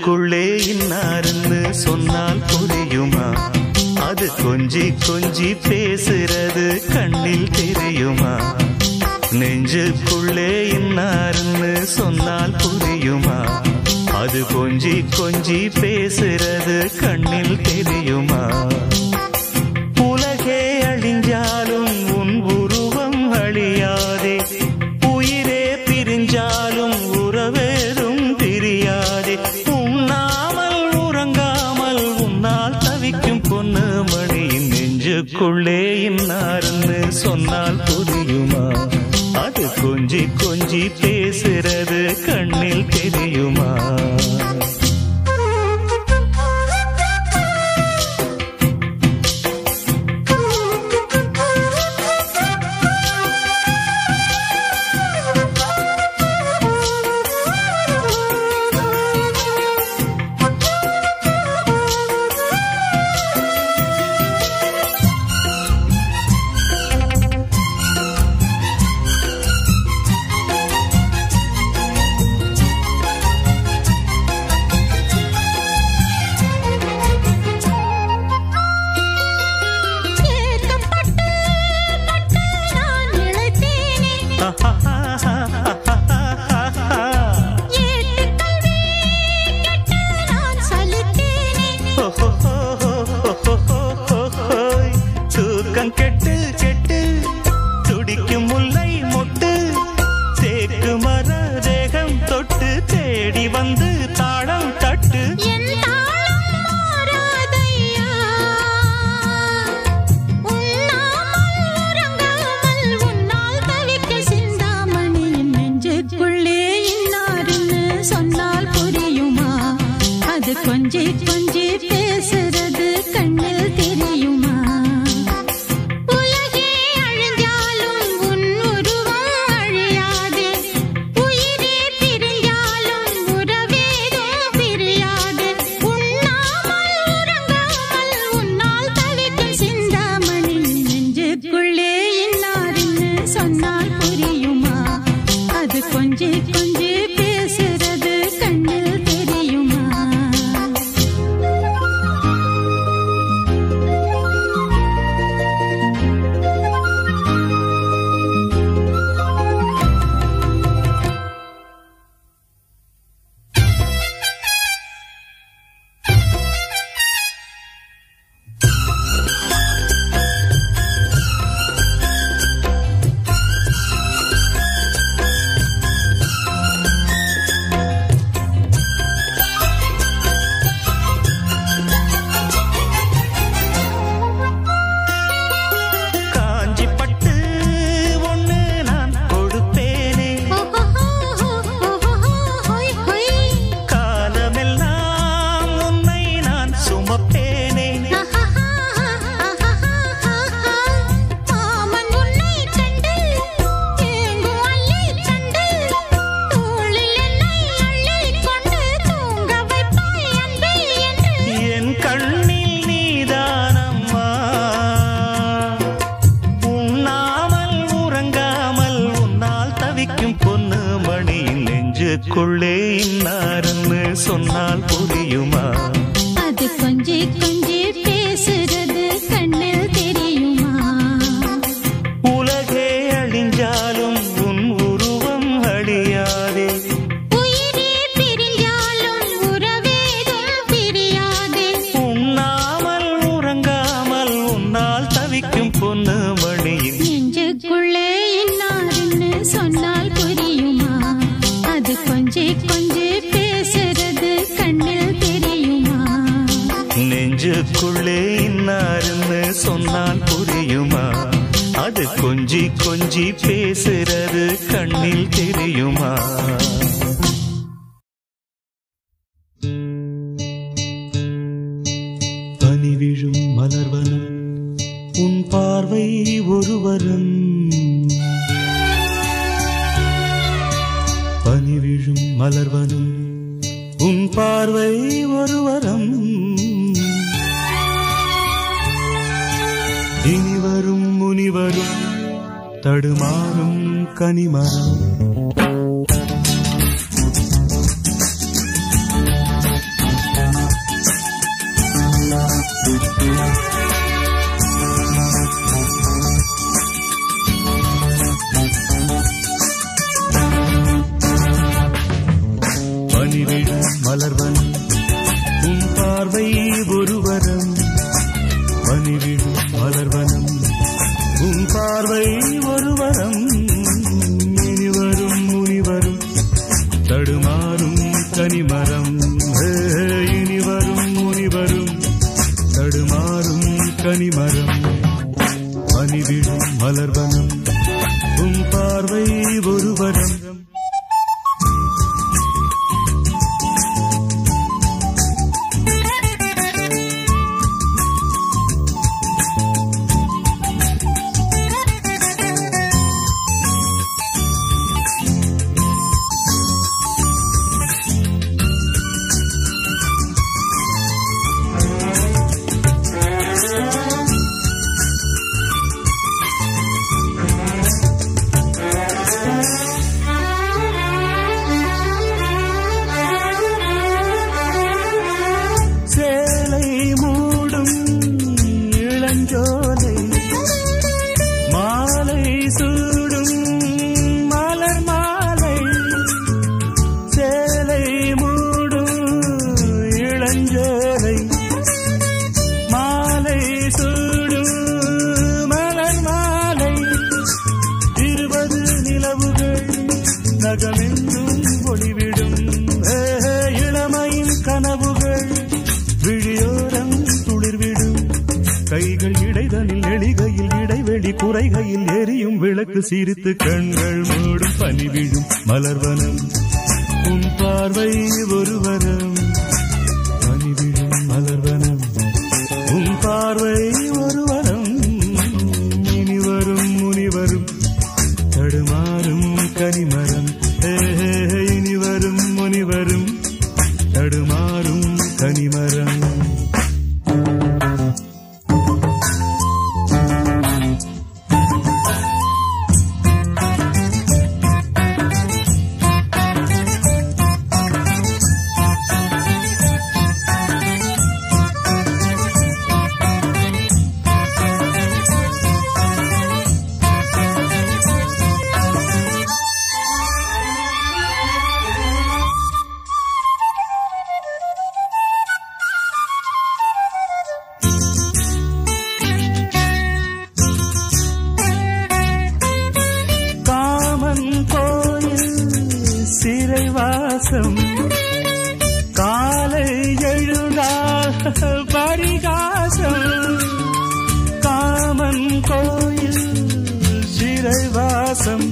நெஞ்சுக்குள்ளே இன்னாருன்னு சொன்னால் புரியுமா அது கொஞ்சி கொஞ்சி பேசுறது கண்ணில் தெரியுமா நெஞ்சுக்குள்ளே இன்னாருன்னு சொன்னால் புரியுமா அது கொஞ்சி கொஞ்சி பேசுறது கண்ணில் தெரியுமா உலகே அழிஞ்சாலும் உன் உருவம் அழியாதே உயிரே பிரிஞ்சாலும் உறவேதும் பிரியாதே உண்ணாமல் உறங்காமல் உன்னால் தவிக்கும் பொண்ணு மணியின் நெஞ்சுக்குள்ளே இன்னாருன்னு சொன்னால் புரியுமா அது கொஞ்சி கொஞ்சி பேசுறது கண்ணில் தெரியுமா ஏக்கப்பட்டு பட்டு நான் இழைத்தேனே ஏட்டு கல்வி கட்டு நான் சலித்தேனே தூக்கம் கெட்டு கெட்டு துடிக்கும் முல்லை மொட்டு தேக்கு மர தேகம் தொட்டு தேடி வந்து தாளம் தட்டு என் தாளம் மாறாதையா உண்ணாமல் உறங்காமல் உன்னால் தவிக்க சிந்தாமணியின் நெஞ்சுக்குள்ளே இன்னாருன்னு சொன்னால் புரியுமா அது கொஞ்சி கொஞ்சி பேசுறது கண்ணில் தெரியுமா உலகே அழிஞ்சாலும் உன் உருவம் அழியாதே உயிரே பிரிஞ்சாலும் உறவேதும் பிரியாதே உண்ணாமல் உறங்காமல் உன்னால் தவிக்கும் சிந்தாமணி நெஞ்சுக்குள்ளே இன்னாருன்னு சொன்னால் புரியுமா அது கொஞ்சி கொஞ்சி பேசுறது கண்ணில் தெரியுமா காஞ்சி பட்டு ஒண்ணு நான் கொடுப்பேனே காலமெல்லாம் உன்னை நான் சுமப்பேனே மாமன் உன்னை கண்டு ஏங்கும் அள்ளித் தண்டு தோளில் என்னை அள்ளிக் கொண்டு தூங்க வைப்பாய் அன்பே என்று என் கண்ணில் நீதானம்மா உண்ணாமல் உறங்காமல் உன்னால் தவிக்கும் பொண்ணு மணியின் நெஞ்சுக்குள்ளே இன்னாருன்னு சொன்னால் புரியுமா அது கொஞ்சி கொஞ்சி பேசுறது கண்ணில் தெரியுமா உலகே அழிஞ்சாலும் உன் உருவம் அழியாதே உயிரே பிரிஞ்சாலும் உறவேதும் பிரியாதே உண்ணாமல் உறங்காமல் உன்னால் தவிக்கும் பொண்ணு மணியின் நெஞ்சுக்குள்ளே இன்னாருன்னு சொன்னால் புரியுமா அது கொஞ்சி கொஞ்சி பேசுறது கண்ணில் தெரியுமா நெஞ்சுக்குள்ளே இன்னாருன்னு சொன்னால் புரியுமா அது கொஞ்சி கொஞ்சி பேசுறது கண்ணில் தெரியுமா பனி விழும் மலர்வனம் உன் பார்வை ஒருவரம் பனி விழும் மலர்வனம் உன் பார்வை ஒருவரம் இனிவரும் முனிவரும் தடுமாறும் கனிமரம் கண்கள் விழியோரம் துளிர்விடும் கைகள் இடைதனில் எளிகையில் இடைவெளி குறைகையில் எரியும் விளக்கு சிரித்து கண்கள் மூடும் பனி விழும் மலர்வனம் உன் பார்வை ஒருவரம் பனி விழும் மலர்வனம் உன் பார்வை ஒருவரம் இனி வரும் முனிவரும் தடுமாறும் கனிமரம் ஹே, ஹே, ஹே, இனி வரும் முனிவரும் தடுமாறும் கனிமரம் காமன் கோயில் சிறைவாசம் காலை எழுந்தால் பரிகாசம் காமன் கோயில் சிறைவாசம்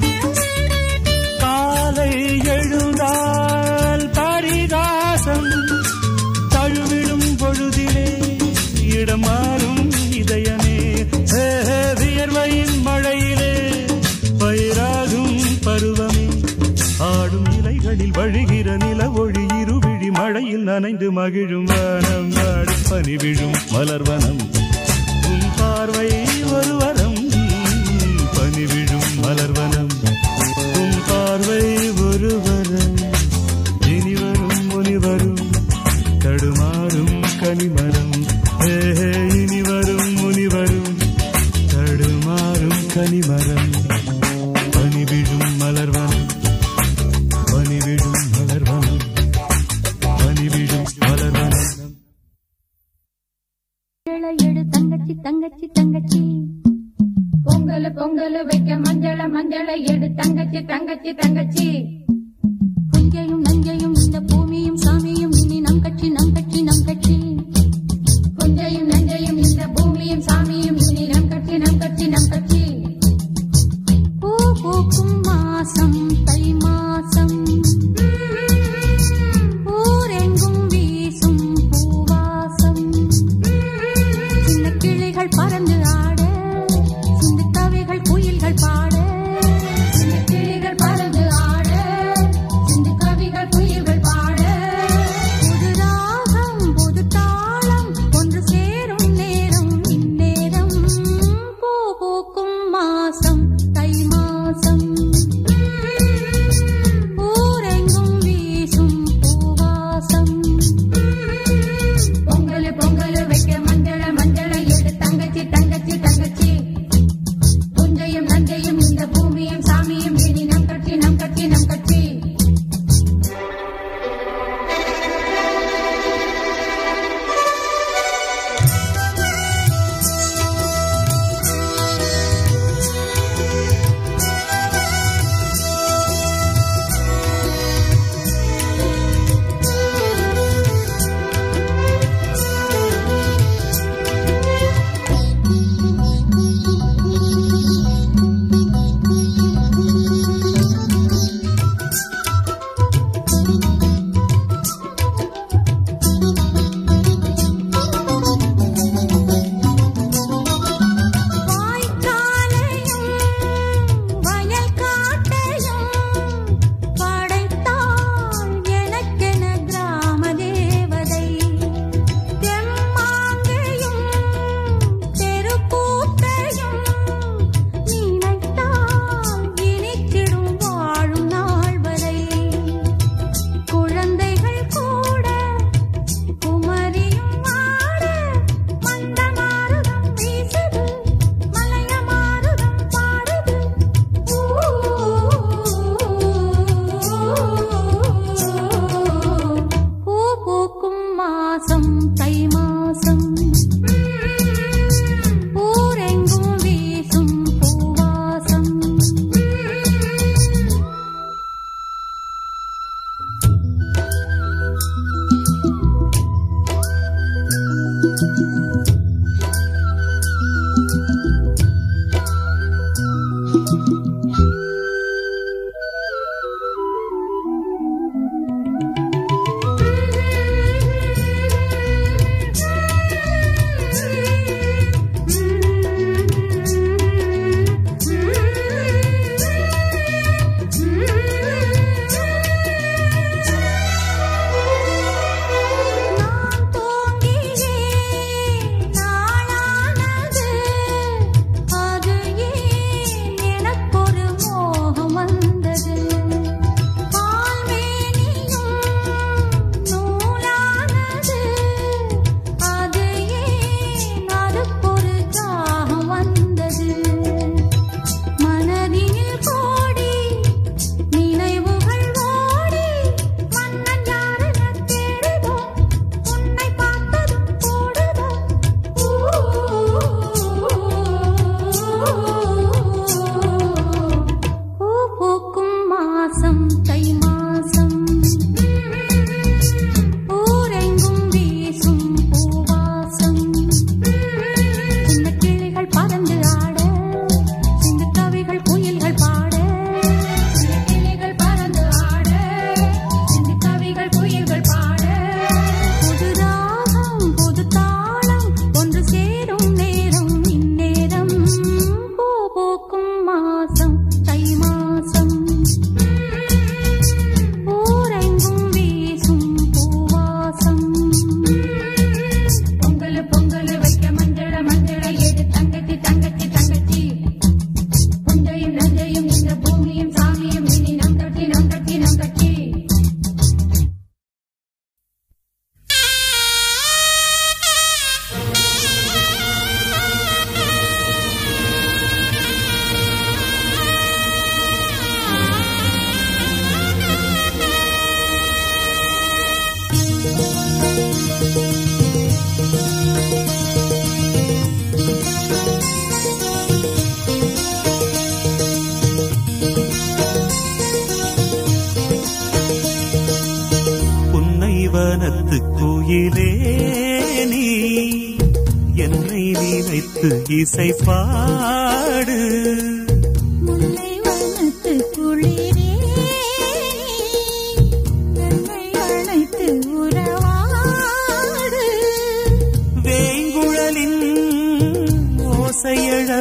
காலை எழுந்தால் பரிகாசம் தழுவிடும் பொழுதிலே இடம் மாறும் இதயமே ஹே, ஹே, வியர்வையின் மழையிலே பயிராகும் பருவமே ஆடும் இலைகளில் வழிகிற நில ஒளி இருவிழி மழையில் நனைந்து மகிழும் வானம் வாடி பனி விழும் மலர்வனம் உன் பார்வை ஒரு வரம் பனி விழும் மலர்வனம் உன் பார்வை ஒரு வரம் இனி வரும் முனிவரும் தடுமாறும் கனிமரம் ஹே, ஹே, இனி வரும் முனிவரும் தடுமாறும் கனிமரம் பனி விழும் மலர்வனம் பனி விழும் மலர்வனம் பனி விழும் மலர்வனம் மஞ்சள எடு தங்கச்சி தங்கச்சி தங்கச்சி பொங்கல் பொங்கல் வைக்க மஞ்சள மஞ்சள எடு தங்கச்சி தங்கச்சி தங்கச்சி புஞ்சையும் நஞ்சையும் இந்த பூமியும் சாமியும் இனி நம் கட்சி நம் கட்சி நம் கட்சி புஞ்சையும் நஞ்சையும் இந்த பூமியும் சாமியும் இனி நம் கட்சி நம் கட்சி நம் கட்சி பூ பூக்கும் மாசம் தை மாசம் ஊரெங்கும் வீசும் பூவாசம் சின்ன கிளிகள் பறந்து ஆட சிந்து கவிகள் குயில்கள் பாட சின்ன கிளிகள் பறந்து ஆட சிந்து கவிகள் குயில்கள் பாட புது ராகம் புது நீ என்னை நினைத்து இசை பாடு முல்லை வனத்து குளிரே என்னை அழைத்து உறவாடு வேங்குழலின் ஓசையழ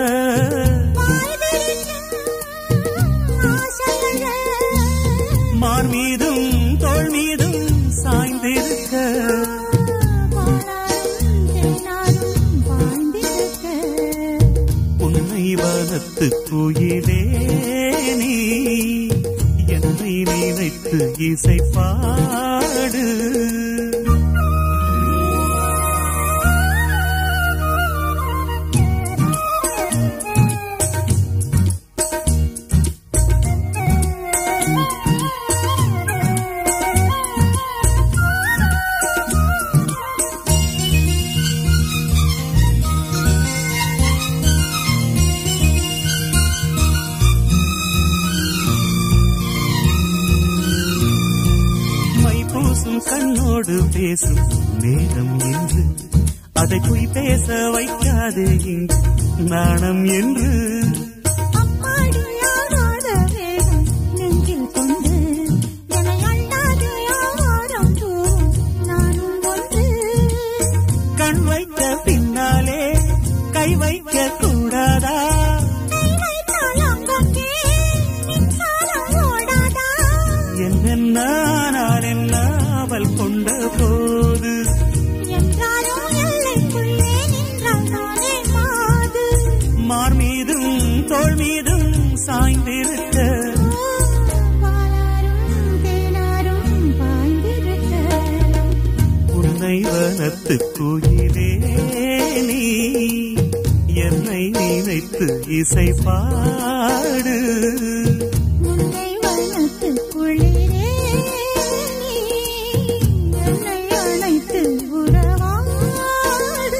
மார் மீதும் தோள் மீதும் சாய்ந்திருக்க உன்னை வனத்து குயிலே நீ என்னை நினைத்து இசை பாடு மை பூசும் கண்ணோடு பேசும் நேரம் என்று அதை பொய் பேச வைக்காது இங்கு நாணம் என்று கண் வைத்த பின்னாலே கை வைக்க கூடாதா என்னென்ன ஆனால் என்ன அவள் கொண்ட போது மார் மீதும் தோள் மீதும் சாய்ந்திருக்க உன்னை வனத்து குயிலே நீ என்னை நினைத்து இசை பாடு முல்லை வனத்து குளிரே நீ என்னை அழைத்து உறவாடு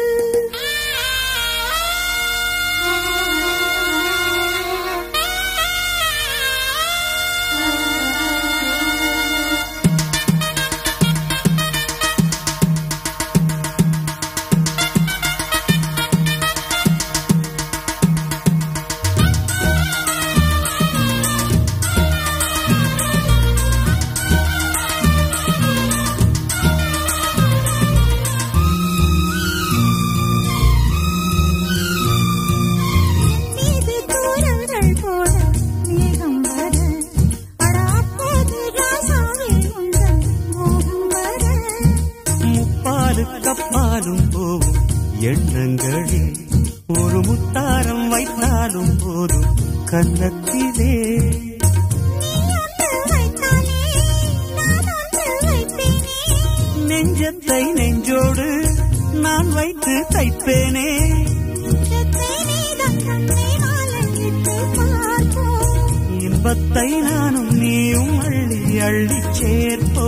மீது தூரல்கள் போட மேகம் வர அட அப்போது ராசாவே உந்தன் மோகம் வர முப்பாலு கப்பாலும் போகும் எண்ணங்களில் ஒரு முத்தாரம் வைத்தாலும் போதும் கன்னத்திலே நெஞ்சத்தை நெஞ்சோடு நான் வைத்து தைப்பேனே இன்பத்தை நானும் நீயும் அள்ளி அள்ளி சேர்ப்போ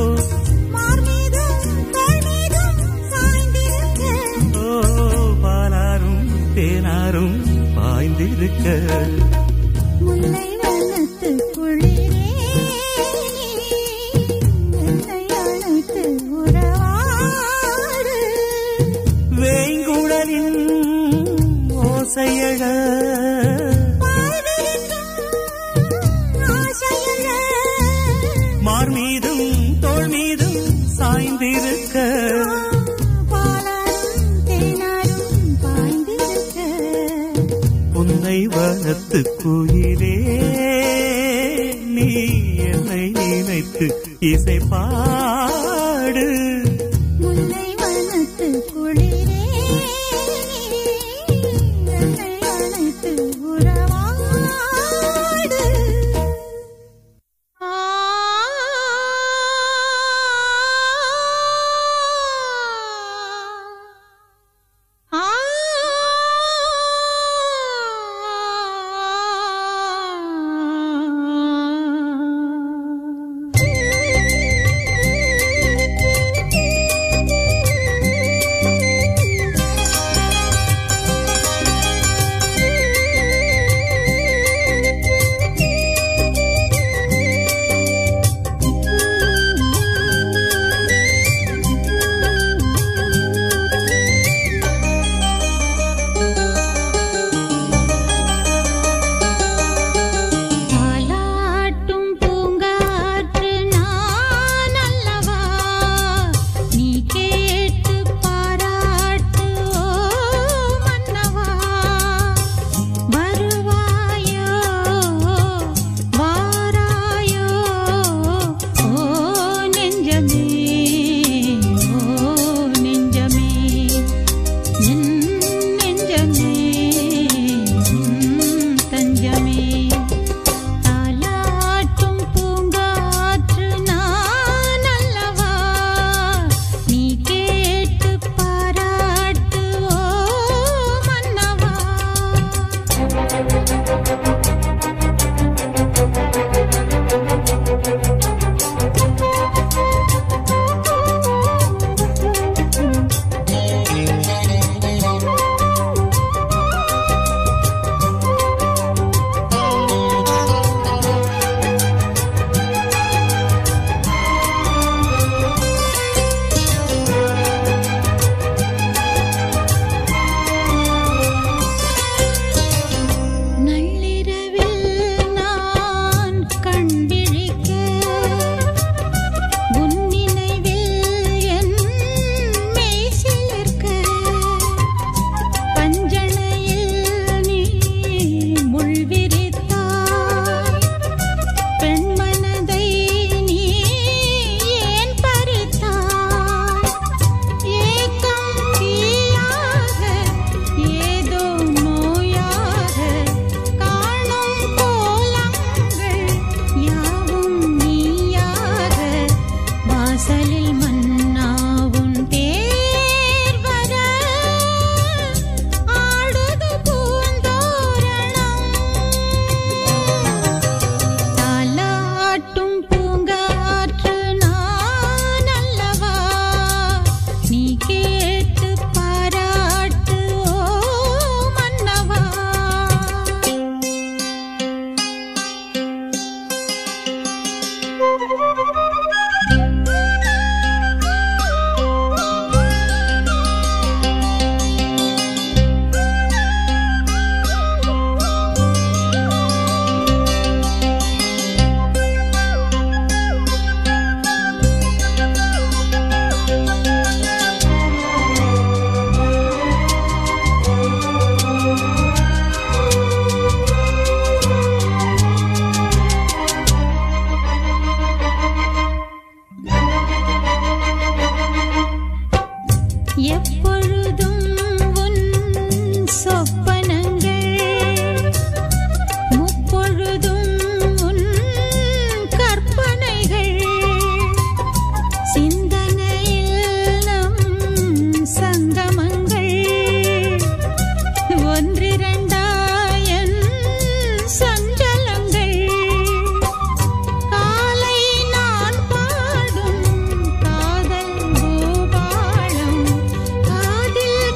ஓ பாலாரும் தேனாரும் பாய்ந்திருக்க முல்லை வனத்து குளிரே என்னை அழைத்து உறவாடு வேங்குழலின் ஓசையழ மார் மீதும் தோள் மீதும் சாய்ந்திருக்க உன்னை வனத்து குயிலே நீ என்னை நினைத்து இசை பாடு முல்லை வனத்து குளிரே என்னை அழைத்து உறவாடு ஆ எப்பொழுதும் உன் சொப்பனங்கள் முப்பொழுதும் உன் கற்பனைகள் சிந்தனையில் நம் சங்கமங்கள் ஒன்றிரண்டாயன் சஞ்சலங்கள் காலை நான் பாடும் காதல் பூபாளம் காதில்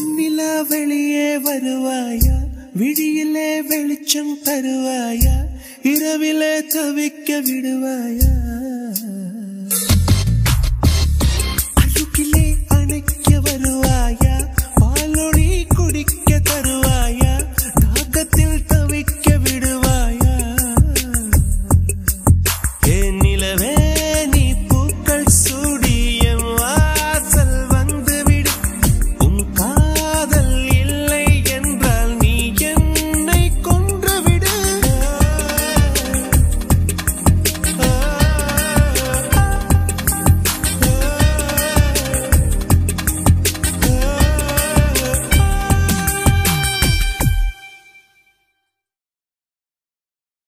வெண்ணிலா வெளியே வருவாயா விழியிலே வெளிச்சம் தருவாயா இரவிலே தவிக்க விடுவாயா